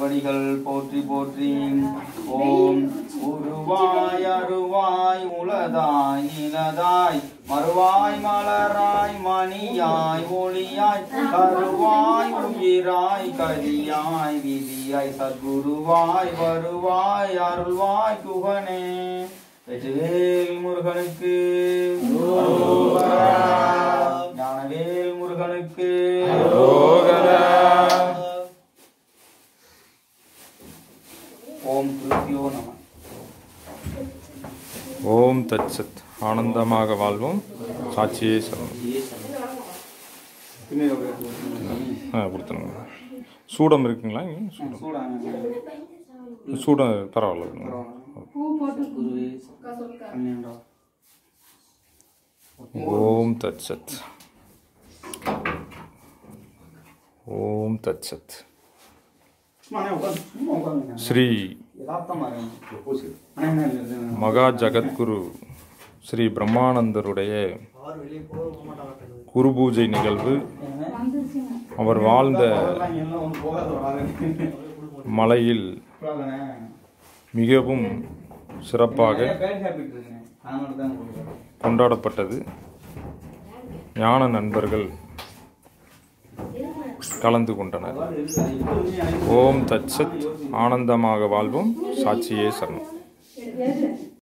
திருவடிகள் போற்றி போற்றி ஓம் உருவாய் அருவாய் உளதாய் நிலதாய் மறுவாய் மலராய் மணியாய் ஒளியாய் கருவாய் உயிராய் கதியாய் விதியாய் சத்குருவாய் வருவாய் அருள்வாய் குகனே வெற்றிவேல் முருகனுக்கு ஞானவேல் முருகனுக்கு ஓம் குருப்பியோ நம ஓம் தத்சத் ஆனந்தமாக வாழ்வோம் சாட்சியே சரணம் பின்னாடி ஒரு இடத்துல வச்சுக்கோங்க. ஆ கொடுத்துருங்க சூடம் இருக்குங்களா இங்கே சூடம் சூடாங்க சூடம் பரவாயில்ல குருவே பன்னெண்டா ஓம் தத்சத் ஓம் தத்சத் சும்மா அண்ணே உட்காந்து சும்மா உட்காந்துங்க ஸ்ரீ யதார்த்தமா இருங்க அண்ணே என்ன இல்லை, இல்லை, இல்லை. மகா ஜகத்குரு ஸ்ரீ பிரம்மானந்தருடைய குரு பூஜை நிகழ்வு அவர் வாழ்ந்த அதெல்லாம் இங்க எல்லாம் ஒண்ணும் போகாத ஒரு ஆளு. மலையில் பரவாயில்லண்ணே. மிகவும் சிறப்பாக நிறைய பேர் சாப்பிட்டு இருக்கேன் அதனால தான் உங்களுக்கு கொண்டாடப்பட்டது ஞான நண்பர்கள் கலந்து கொண்டனர் அதாவது இருக்கு. அது எப்படி வந்து எனக்கு ஓம் தத்சத் ஆனந்தமாக வாழ்வோம் சாட்சியே சரணம்